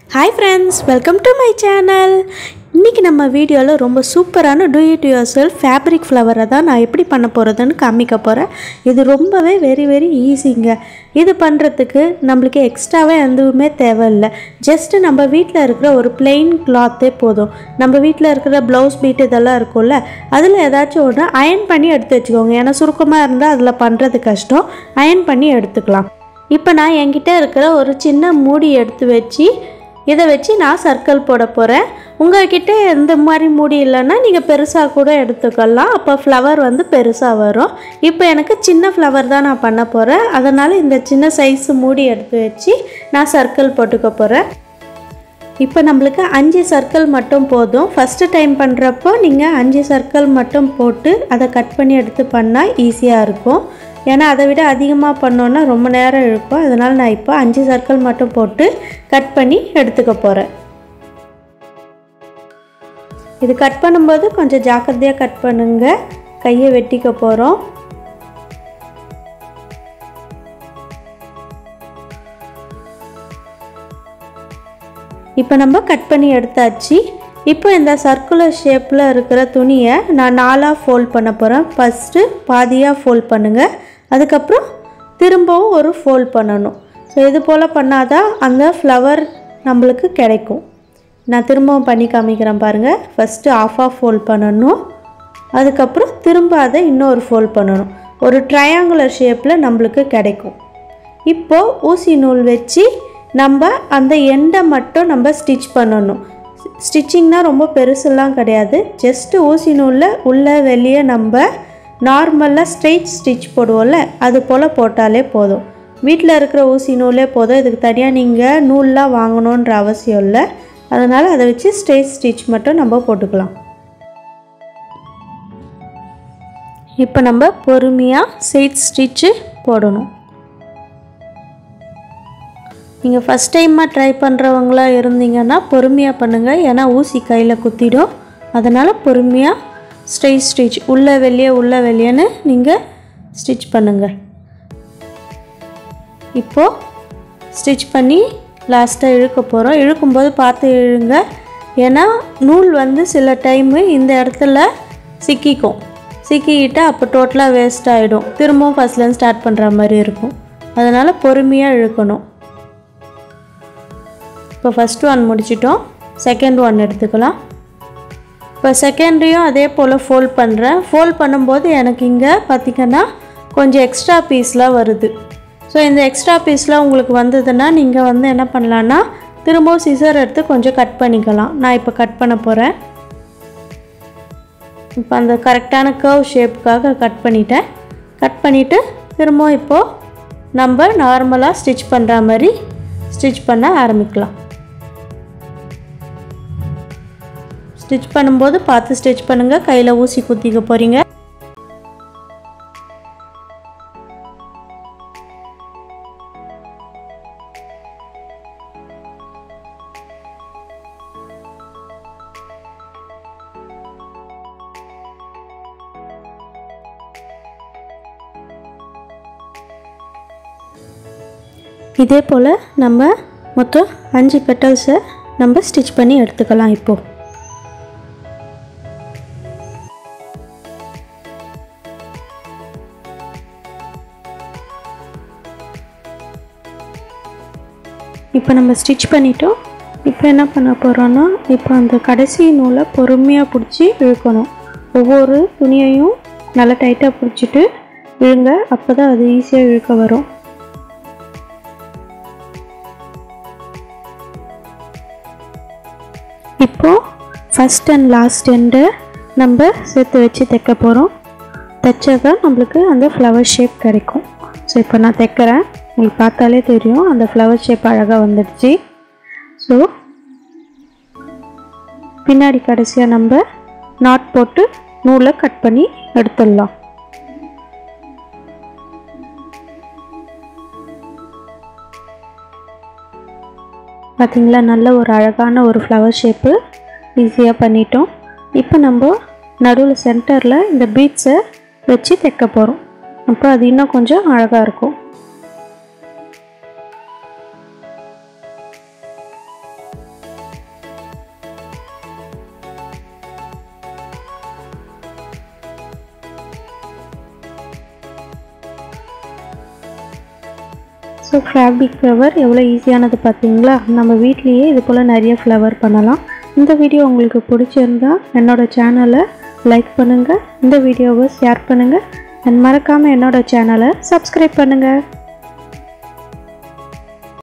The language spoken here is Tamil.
hi friends welcome to my channel இன்றைக்கி நம்ம வீடியோவில் ரொம்ப சூப்பரான do it yourself fabric ஃப்ளவரை தான் நான் எப்படி பண்ண போகிறதுன்னு காமிக்க போகிறேன் இது ரொம்பவே வெரி வெரி ஈஸிங்க இது பண்ணுறதுக்கு நம்மளுக்கு எக்ஸ்ட்ராவே எதுவுமே தேவையில்லை ஜஸ்ட்டு நம்ம வீட்டில் இருக்கிற ஒரு பிளெயின் கிளாத்தே போதும் நம்ம வீட்டில் இருக்கிற ப்ளவுஸ் பீட் இதெல்லாம் இருக்கும்ல அதில் ஏதாச்சும் ஒன்று அயன் பண்ணி எடுத்து வச்சுக்கோங்க ஏன்னா சுருக்கமாக இருந்தால் அதில் பண்ணுறது கஷ்டம் அயன் பண்ணி எடுத்துக்கலாம் இப்போ நான் என்கிட்ட இருக்கிற ஒரு சின்ன மூடி எடுத்து வச்சு இதை வச்சு நான் சர்க்கிள் போட போகிறேன் உங்கள்கிட்ட எந்த மாதிரி மூடி இல்லைன்னா நீங்கள் பெருசாக கூட எடுத்துக்கலாம் அப்போ ஃப்ளவர் வந்து பெருசாக வரும் இப்போ எனக்கு சின்ன ஃப்ளவர் தான் நான் பண்ண போகிறேன் அதனால் இந்த சின்ன சைஸ் மூடி எடுத்து வச்சு நான் சர்க்கிள் போட்டுக்க போகிறேன் இப்போ நம்மளுக்கு அஞ்சு சர்க்கிள் மட்டும் போதும் ஃபஸ்ட்டு டைம் பண்ணுறப்போ நீங்கள் அஞ்சு சர்க்கிள் மட்டும் போட்டு அதை கட் பண்ணி எடுத்து பண்ணால் ஈஸியாக இருக்கும் ஏன்னா அதை விட அதிகமாக பண்ணோன்னா ரொம்ப நேரம் இழுக்கும் அதனால் நான் இப்போ அஞ்சு சர்க்கிள் மட்டும் போட்டு கட் பண்ணி எடுத்துக்க போகிறேன் இது கட் பண்ணும்போது கொஞ்சம் ஜாக்கிரதையாக கட் பண்ணுங்க கையை வெட்டிக்க போகிறோம் இப்போ நம்ம கட் பண்ணி எடுத்தாச்சு இப்போ இந்த சர்க்குலர் ஷேப்பில் இருக்கிற துணியை நான் நாலாக ஃபோல்ட் பண்ண போகிறேன் ஃபஸ்ட்டு பாதியாக ஃபோல்ட் பண்ணுங்கள் அதுக்கப்புறம் திரும்பவும் ஒரு ஃபோல்ட் பண்ணணும் ஸோ இது போல் பண்ணாதான் அந்த ஃப்ளவர் நம்மளுக்கு கிடைக்கும் நான் திரும்பவும் பண்ணி காமிக்கிறேன் பாருங்கள் ஃபஸ்ட்டு ஆஃப் ஆஃப் ஃபோல்ட் பண்ணணும் அதுக்கப்புறம் திரும்ப அதை இன்னொரு ஃபோல்ட் பண்ணணும் ஒரு ட்ரையாங்குலர் ஷேப்பில் நம்மளுக்கு கிடைக்கும் இப்போது ஊசி நூல் வச்சு நம்ம அந்த எண்டை மட்டும் நம்ம ஸ்டிச் பண்ணணும் ஸ்டிச்சிங்னால் ரொம்ப பெருசுலாம் கிடையாது ஜஸ்ட்டு ஊசி நூலில் உள்ளே வெளியே நம்ம நார்மலாக ஸ்ட்ரெயிட் ஸ்டிச் போடுவோம்ல அது போல் போட்டாலே போதும் வீட்டில் இருக்கிற ஊசி நூலே போதும் இதுக்கு தனியாக நீங்கள் நூல்லாம் வாங்கணுன்ற அவசியம் இல்லை அதனால் அதை வச்சு ஸ்ட்ரெயிட் ஸ்டிச் மட்டும் நம்ம போட்டுக்கலாம் இப்போ நம்ம பொறுமையாக ஸ்ட்ரெயிட் ஸ்டிச்சு போடணும் நீங்கள் ஃபஸ்ட் டைமாக ட்ரை பண்ணுறவங்களா இருந்தீங்கன்னா பொறுமையாக பண்ணுங்கள் ஏன்னா ஊசி கையில் குத்திடும் அதனால் பொறுமையாக ஸ்ட்ரெயிட் ஸ்டிச் உள்ளே வெளியே உள்ளே வெளியேன்னு நீங்கள் ஸ்டிச் பண்ணுங்கள் இப்போது ஸ்டிச் பண்ணி லாஸ்ட்டாக இழுக்க போகிறோம் இழுக்கும்போது பார்த்து இழுங்க ஏன்னா நூல் வந்து சில டைமு இந்த இடத்துல சிக்கிக்கும் சிக்கிக்கிட்டு அப்போ டோட்டலாக வேஸ்ட் ஆகிடும் திரும்பவும் ஃபஸ்ட்லேருந்து ஸ்டார்ட் பண்ணுற மாதிரி இருக்கும் அதனால் பொறுமையாக இழுக்கணும் இப்போ ஃபஸ்ட் ஒன் முடிச்சிட்டோம் செகண்ட் ஒன் எடுத்துக்கலாம் இப்போ செகண்டையும் அதே போல் ஃபோல்ட் பண்ணுறேன் ஃபோல்ட் பண்ணும்போது எனக்கு இங்கே பார்த்திங்கன்னா கொஞ்சம் எக்ஸ்ட்ரா பீஸ்லாம் வருது ஸோ இந்த எக்ஸ்ட்ரா பீஸ்லாம் உங்களுக்கு வந்ததுன்னா நீங்கள் வந்து என்ன பண்ணலான்னா திரும்பவும் சிசர் எடுத்து கொஞ்சம் கட் பண்ணிக்கலாம் நான் இப்போ கட் பண்ண போகிறேன் இப்போ அந்த கரெக்டான கர்வ் ஷேப்புக்காக கட் பண்ணிட்டேன் கட் பண்ணிவிட்டு திரும்பவும் இப்போது நம்ம நார்மலாக ஸ்டிச் பண்ணுற மாதிரி ஸ்டிச் பண்ண ஆரம்பிக்கலாம் ஸ்டிச் பண்ணும்போது பார்த்து ஸ்டிச் பண்ணுங்கள் கையில் ஊசி குத்திக்க போகிறீங்க இதே போல் நம்ம மொத்தம் அஞ்சு பெட்டல்ஸை நம்ம ஸ்டிச் பண்ணி எடுத்துக்கலாம் இப்போது இப்போ நம்ம ஸ்டிச் பண்ணிட்டோம் இப்போ என்ன பண்ண போகிறோன்னா இப்போ அந்த கடைசி நூலை பொறுமையாக பிடிச்சி இழுக்கணும் ஒவ்வொரு துணியையும் நல்லா டைட்டாக பிடிச்சிட்டு இழுங்க அப்போ தான் அது ஈஸியாக இழுக்க வரும் இப்போது ஃபஸ்ட் அண்ட் லாஸ்ட் எண்டை நம்ம சேர்த்து வச்சு தைக்க போகிறோம் தைச்சதான் நம்மளுக்கு அந்த ஃப்ளவர் ஷேப் கிடைக்கும் ஸோ இப்போ நான் தைக்கிறேன் உங்களுக்கு பார்த்தாலே தெரியும் அந்த ஃப்ளவர் ஷேப் அழகாக வந்துடுச்சு ஸோ பின்னாடி கடைசியாக நம்ம நாட் போட்டு நூலை கட் பண்ணி எடுத்துடலாம் பார்த்திங்களா நல்ல ஒரு அழகான ஒரு ஃப்ளவர் ஷேப்பு ஈஸியாக பண்ணிட்டோம் இப்போ நம்ம நடுவில் சென்டரில் இந்த பீட்ஸை வச்சு தைக்க போகிறோம் அப்போ அது இன்னும் கொஞ்சம் அழகாக இருக்கும் ஸோ ஃபேப்ரிக் ஃப்ளவர் எவ்வளோ ஈஸியானது பார்த்தீங்களா நம்ம வீட்லேயே இது போல் நிறைய ஃப்ளவர் பண்ணலாம் இந்த வீடியோ உங்களுக்கு பிடிச்சிருந்தா என்னோட சேனலை லைக் பண்ணுங்கள் இந்த வீடியோவை ஷேர் பண்ணுங்கள் அண்ட் மறக்காமல் என்னோட சேனலை சப்ஸ்கிரைப் பண்ணுங்கள்